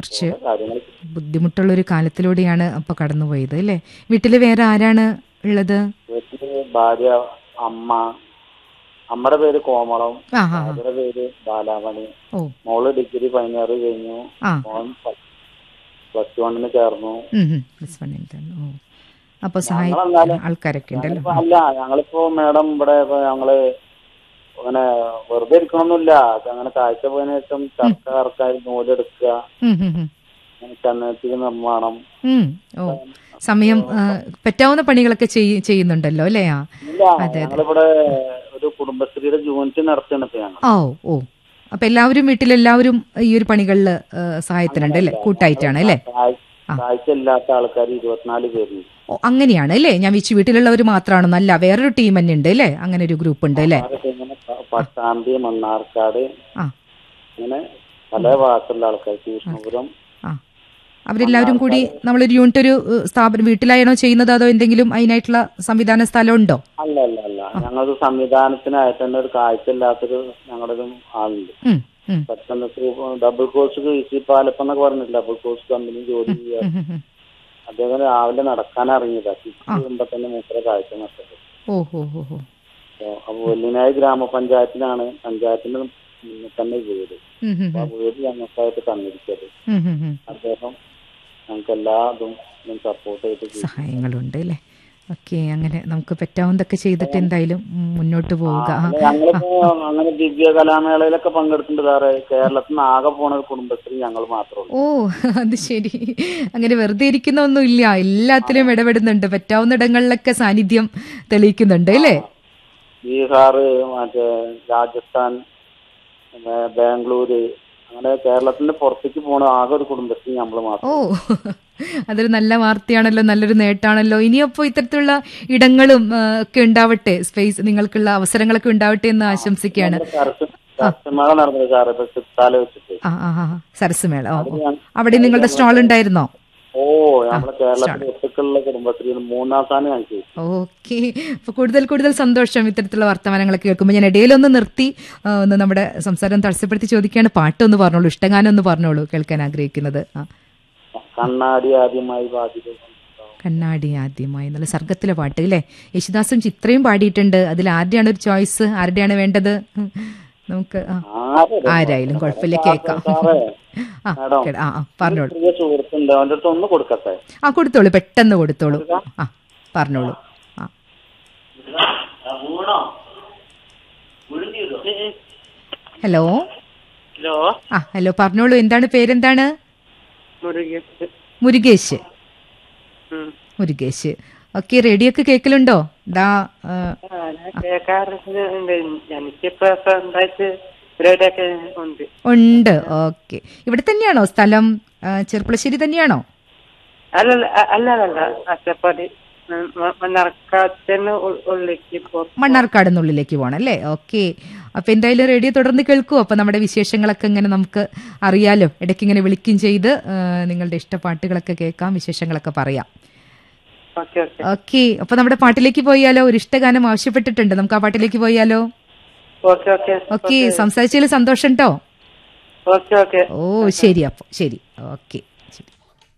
കുറച്ച് കാര്യങ്ങൾ ബുദ്ധിമുട്ടുള്ള ഒരു കാലത്തിലൂടെയാണ് അപ്പൊ കടന്നുപോയത് അല്ലേ വീട്ടില് വേറെ ആരാണ് ഉള്ളത് വീട്ടില് ഭാര്യ അമ്മ അമ്മയുടെ പേര് കോമളം ആ ആ ആ. ഭാര്യയുടെ പേര് ബാലാമണി ഓ മോള് ഡിഗ്രി ഫൈനൽ കഴിഞ്ഞു ആ മോൻ പ്ലസ് വണ്ണിന് ചേർന്നു പ്ലസ് വൺ ഓ അപ്പൊ സഹായി ഞങ്ങളെന്നാലും- ആൾക്കാരൊക്കെ ഉണ്ടല്ലോ ഞങ്ങളിപ്പോ അല്ല ഞങ്ങളിപ്പോ മേഡം ഇവിടെ ഇപ്പൊ ഞങ്ങള് അങ്ങനെ വെറുതെ ഇരിക്കണമൊന്നുമില്ല അങ്ങനെ കാഴ്ച പോയതിനു ശേഷം ചക്ക ഇറക്കായി നൂലെടുക്കുക ഉം, ഉം, ഉം. അങ്ങനെ ചന്ദനത്തിക്ക് നിർമ്മാണം ഉം. ഓ സമയം ആ, പറ്റാവുന്ന പണികളൊക്കെ ചെയ്യ- ചെയ്യുന്നുണ്ടല്ലോ അല്ലേ ആ ഇല്ല ഞങ്ങളിവിടെ ഒരു കുടുംബശ്രീയുടെ യൂണിറ്റ് നടത്തുകയാണ് ഇപ്പൊ ഞങ്ങൾ ഓ ഓ അപ്പൊ എല്ലാവരും വീട്ടിലെല്ലാവരും ഈ ഒരു പണികളിൽ സഹായത്തിനുണ്ട് അല്ലേ കൂട്ടായിട്ടാണ് അല്ലേ കാഴ്- കാഴ്ച ഇല്ലാത്ത ആൾക്കാർ ഇരുപത്തിനാല് പേരുണ്ട് ഓ അങ്ങനെയാണ് അല്ലേ ഞാൻ വിച്ചു വീട്ടിലുള്ളവർ മാത്രമാണെന്നല്ല വേറൊരു ടീം തന്നെ ഉണ്ട് അല്ലേ അങ്ങനെ ഒരു ഗ്രൂപ്പ് ഉണ്ട് അല്ലേ അവരൊക്കെ ഇങ്ങനെ പ- പട്ടാമ്പി മണ്ണാർക്കാട് ആ അങ്ങനെ പല ഭാഗത്തുള്ള ആൾക്കാർ കൃഷ്ണപുരം ആ അവരെല്ലാവരും കൂടി നമ്മളൊരു യൂണിറ്റ് ഒരു ഏഹ്, സ്ഥാപനം വീട്ടിലായാണോ ചെയ്യുന്നത് അതോ എന്തെങ്കിലും അതിനായിട്ടുള്ള സംവിധാന സ്ഥലം ഉണ്ടോ അല്ല അല്ല അല്ല ഞങ്ങൾക്ക് സംവിധാനത്തിനായിട്ട് തന്നെ ഒരു കാഴ്ച ഇല്ലാത്തൊരു ഞങ്ങളുടെ ഒരു ആളുണ്ട് ഉം, ഉം, പെട്ടെന്ന് ഡബിൾ കോഴ്സ് ഈസി പാലപ്പം എന്നൊക്കെ പറഞ്ഞിട്ട് ഡബിൾ കോഴ്സ് കമ്പനി ജോലി ചെയ്യുക ഉം, ഉം, ഉം. അദ്ദേഹം രാവിലെ നടക്കാൻ ഇറങ്ങിയതാ തിരിച്ചു വരുമ്പോ തന്നെ മൂപ്പര കാഴ്ച നഷ്ടപ്പെട്ടു ഓ ഹോ ഹോ ഹോ അപ്പൊ അപ്പൊ വെല്ലിനായി ഗ്രാമപഞ്ചായത്തിലാണ് പഞ്ചായത്തിന്റെ മുന്നിൽ തന്നെ വീട് ഉം, ഉം, അപ്പൊ ആ വീട് ഞങ്ങൾക്കായിട്ട് തന്നിരിക്കത് ഉം, ഉം, ഉം. അദ്ദേഹം ഞങ്ങൾക്ക് എല്ലാ ഇതും സപ്പോർട്ട് ചെയ്ത് ചെയ്തു. സഹായങ്ങളുണ്ട് അല്ലേ ഓക്കെ അങ്ങനെ നമുക്ക് പറ്റാവുന്നതൊക്കെ ചെയ്തിട്ട് എന്തായാലും ഉം, മുന്നോട്ട് പോവുക ആ, അല്ല, ഞങ്ങളിപ്പോ അങ്ങനെ ദിവ്യ കലാമേളയിലൊക്കെ പങ്കെടുത്തിട്ടുണ്ട് സാറേ കേരളത്തിൽ നിന്ന് ആകെ പോണ ഒരു കുടുംബശ്രീ ഞങ്ങൾ മാത്രമേ ഉള്ളൂ ഓ അത് ശരി അങ്ങനെ വെറുതെ ഇരിക്കുന്ന ഒന്നുമില്ല എല്ലാത്തിലും ഇടപെടുന്നുണ്ട് പറ്റാവുന്ന ഇടങ്ങളിലൊക്കെ സാന്നിധ്യം തെളിയിക്കുന്നുണ്ട് അല്ലേ ബീഹാർ മറ്റേ രാജസ്ഥാൻ പിന്നെ ബാംഗ്ലൂര് അങ്ങനെ കേരളത്തിന്റെ പുറത്തേക്ക് പോണ ആകെ ഒരു കുടുംബശ്രീ നമ്മൾ മാത്രം ഓ അതൊരു നല്ല വാർത്തയാണല്ലോ നല്ലൊരു നേട്ടാണല്ലോ ഇനിയപ്പോ ഇത്തരത്തിലുള്ള ഇടങ്ങളും ആ, ഒക്കെ ഉണ്ടാവട്ടെ സ്പേസ് നിങ്ങൾക്കുള്ള അവസരങ്ങളൊക്കെ ഉണ്ടാവട്ടെ എന്ന് ആശംസിക്കുകയാണ് കർഷമേള നടന്നത് സാറേ ഇപ്പൊ ചിത്താല വെച്ചിട്ട് ആ ആ ആ സരസ് മേള ഓ ഓ. ഞാൻ- അവിടെ നിങ്ങളുടെ സ്റ്റാൾ ഉണ്ടായിരുന്നോ ഓ നമ്മുടെ കേരളത്തിലെ ഒട്ടുക്കുള്ള കുടുംബശ്രീ മൂന്നാം സ്ഥാനം ഞങ്ങൾക്ക് ഓക്കെ അപ്പൊ കൂടുതൽ കൂടുതൽ സന്തോഷം ഇത്തരത്തിലുള്ള വർത്തമാനങ്ങളൊക്കെ കേൾക്കുമ്പോൾ ഞാൻ ഇടയിലൊന്ന് നിർത്തി ആ, ഒന്ന് നമ്മുടെ സംസാരം തടസ്സപ്പെടുത്തി ചോദിക്കുകയാണ് പാട്ടൊന്ന് പറഞ്ഞോളൂ ഇഷ്ടഗാനം ഒന്ന് പറഞ്ഞോളൂ കേൾക്കാൻ ആഗ്രഹിക്കുന്നത് ആ കണ്ണാടി ആദ്യമായി ബാധിക്കും കണ്ണാടി ആദ്യമായി നല്ല സർഗത്തിലെ പാട്ട് അല്ലേ യേശുദാസും ചിത്രയും പാടിയിട്ടുണ്ട് അതിൽ ആരുടെയാണ് ഒരു ചോയ്സ് ആരുടെയാണ് വേണ്ടത് ഉം. നമുക്ക് ആ, ആരും ആരായാലും കുഴപ്പമില്ല കേൾക്കാം സാറേ ആ മാഡം. കേടാ. ആ ആ പറഞ്ഞോളൂ പ്രിയ സുഹൃത്തുണ്ട് അവന്റെ അടുത്ത് ഒന്ന് കൊടുക്കട്ടെ ആ കൊടുത്തോളൂ പെട്ടെന്ന് കൊടുത്തോളൂ ആ പറഞ്ഞോളൂ ആ ഹലോ ഹലോ ആ ഹലോ പറഞ്ഞോളൂ എന്താണ് പേരെന്താണ് മുരുകേശ് മുരുകേശ് ഉം. മുരുകേശ് ഓക്കെ റേഡിയോ ഒക്കെ കേൾക്കലുണ്ടോ ദാ ആ, ആ, ഞാൻ കേൾക്കാറുണ്ട് എനിക്കിപ്പോ സ്വന്തമായിട്ട് പരിപാടിയൊക്കെ ഉണ്ട് ഉണ്ട് ഓക്കെ ഇവിടെ തന്നെയാണോ സ്ഥലം ആ, ചെർപ്പളശ്ശേരി തന്നെയാണോ അല്ലല്ല അ- അല്ല അല്ല അച്ചപ്പാടി മണ്ണാർക്കാത്തിന് ഉള്ളിലേക്ക് പോ മണ്ണാർക്കാട് നിന്നുള്ളിലേക്ക് പോകണം അല്ലേ ഓക്കെ അപ്പൊ എന്തായാലും റേഡിയോ തുടർന്ന് കേൾക്കൂ അപ്പൊ നമ്മുടെ വിശേഷങ്ങളൊക്കെ ഇങ്ങനെ നമുക്ക് അറിയാലോ ഇടയ്ക്ക് ഇങ്ങനെ വിളിക്കുകയും ചെയ്ത് ആ, നിങ്ങളുടെ ഇഷ്ടപാട്ടുകളൊക്കെ കേൾക്കാം വിശേഷങ്ങളൊക്കെ പറയാം ഓക്കെ ഓക്കെ ഓക്കെ അപ്പൊ നമ്മുടെ പാട്ടിലേക്ക് പോയാലോ ഒരു ഇഷ്ടഗാനം ആവശ്യപ്പെട്ടിട്ടുണ്ട് നമുക്ക് ആ പാട്ടിലേക്ക് പോയാലോ ഓക്കെ ഓക്കെ ഓക്കെ സംസാരിച്ചതിൽ സന്തോഷം കേട്ടോ ഓക്കെ ഓക്കെ ഓ ശരി അപ്പൊ ശരി ഓക്കെ